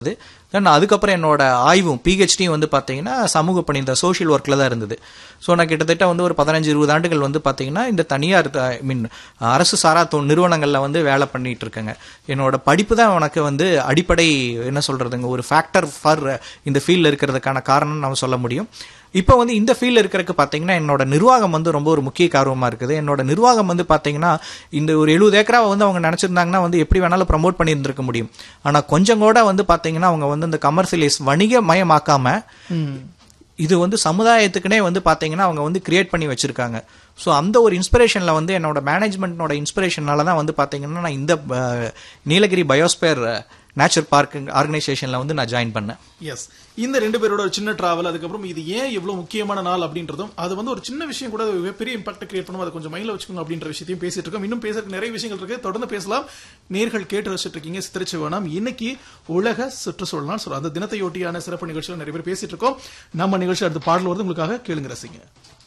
தென் அதுக்கப்புறம் என்னோட ஆய்வும் பிஹெச்டியும் வந்து பார்த்தீங்கன்னா சமூக பணி இந்த சோஷியல் ஒர்க்கில் தான் இருந்தது ஸோ நான் கிட்டத்தட்ட வந்து ஒரு பதினஞ்சு இருபது ஆண்டுகள் வந்து பார்த்தீங்கன்னா இந்த தனியார் ஐ மீன் அரசு சாரா தொ நிறுவனங்களில் வந்து வேலை பண்ணிட்டு இருக்கேங்க என்னோட படிப்பு தான் எனக்கு வந்து அடிப்படை என்ன சொல்றதுங்க ஒரு ஃபேக்டர் ஃபார் இந்த ஃபீல்டில் இருக்கிறதுக்கான காரணம் நம்ம சொல்ல முடியும் இப்போ வந்து இந்த ஃபீல்டில் இருக்கிறதுக்கு பார்த்தீங்கன்னா என்னோட நிர்வாகம் வந்து ரொம்ப ஒரு முக்கிய காரணமாக இருக்குது என்னோட நிர்வாகம் வந்து பார்த்தீங்கன்னா இந்த ஒரு எழுபது ஏக்கராவை வந்து அவங்க நினச்சிருந்தாங்கன்னா வந்து எப்படி வேணாலும் ப்ரமோட் பண்ணியிருந்திருக்க முடியும் ஆனால் கொஞ்சம் கூட வந்து பார்த்தீங்கன்னா அவங்க வந்து இந்த கமர்ஷியலைஸ் வணிகமயமாக்காம இது வந்து சமுதாயத்துக்குனே வந்து பார்த்தீங்கன்னா அவங்க வந்து கிரியேட் பண்ணி வச்சிருக்காங்க ஸோ அந்த ஒரு இன்ஸ்பிரேஷனில் வந்து என்னோட மேனேஜ்மெண்ட்னோட இன்ஸ்பிரேஷனால தான் வந்து பார்த்தீங்கன்னா நான் இந்த அஹ், நீலகிரி பயோஸ்பேர் நேச்சர் பார்க் ஆர்கனைசேஷனில் வந்து நான் ஜாயின் பண்ணேன் எஸ் இந்த ரெண்டு பேரோட ஒரு சின்ன டிராவல் அதுக்கப்புறம் இது ஏன் இவ்வளவு முக்கியமான நாள் அப்படின்றதும் அது வந்து ஒரு சின்ன விஷயம் கூட அது பெரிய இம்பாக்ட் கிரியேட் பண்ணும் அதை கொஞ்சம் மைண்ட்ல வச்சுக்கோங்க அப்படின்ற விஷயத்தையும் பேசிட்டு இருக்கோம் இன்னும் பேசுறதுக்கு நிறைய விஷயங்கள் இருக்கு தொடர்ந்து பேசலாம் நேர்கள் கேட்டு ரசிச்சிட்டு இருக்கீங்க சித்திரச்சு வேணாம் இன்னைக்கு உலக சுற்றுச்சூழல் நாள் சொல்றோம் அந்த தினத்தையொட்டியான சிறப்பு நிகழ்ச்சிகள் நிறைய பேர் பேசிட்டு இருக்கோம் நம்ம நிகழ்ச்சி அடுத்த பாடல் வருது உங்களுக்காக கேளுங்க ரசிங்க